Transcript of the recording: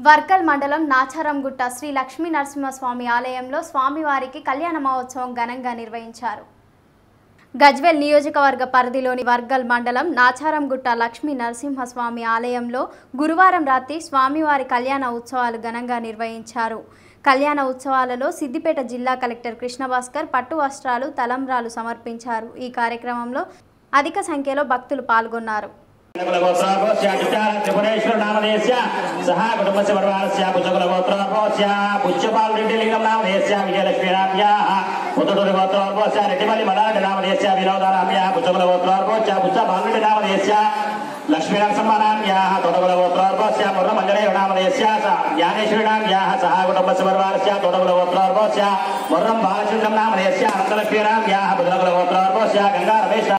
వర్కల్ మండలం నాచారంగుట్ట శ్రీ లక్ష్మీ నరసింహస్వామి ఆలయంలో స్వామివారికి కళ్యాణ మహోత్సవం ఘనంగా నిర్వహించారు గజ్వెల్ నియోజకవర్గ పరిధిలోని వర్గల్ మండలం నాచారంగుట్ట లక్ష్మీ నరసింహస్వామి ఆలయంలో గురువారం రాత్రి స్వామివారి కళ్యాణ ఉత్సవాలు ఘనంగా నిర్వహించారు కళ్యాణ ఉత్సవాలలో సిద్దిపేట జిల్లా కలెక్టర్ కృష్ణభాస్కర్ పట్టు వస్త్రాలు తలంబ్రాలు సమర్పించారు ఈ కార్యక్రమంలో అధిక సంఖ్యలో భక్తులు పాల్గొన్నారు త్రిపురేశ్వర నామదేశ్య సహా కుటుంబస్య పరివారస్య పుచ్చకుల గోత్రోద్భవస్య పుచ్చపాల్ రెడ్డి లింగం నామదేశ్య విజయలక్ష్మీరామ్యాః పుత్తూరు గోత్రోద్భవస్య రెడ్డిమల్లి మలారెడ్డి నామదేశ్య వినోదారామ్యాః పుచ్చకుల గోత్రోద్భవస్య పుచ్చపాల్ రెడ్డి నామదేశ్య లక్ష్మీనరసింహనామ్యాః తోటకుల గోత్రోద్భవస్య ముర్ర మంజరేయ నామదేశ్య జ్ఞానేశ్వరినామ్యాః సహా కుటుంబస్య పరివారస్య తోటకుల గోత్రోద్భవస్య ముర్రం బాలచంద్రం నామదేశ్య అనంతలక్ష్మీరామ్యాః పుచ్చకుల గోత్రోద్భవస్య గంగా రమేశ్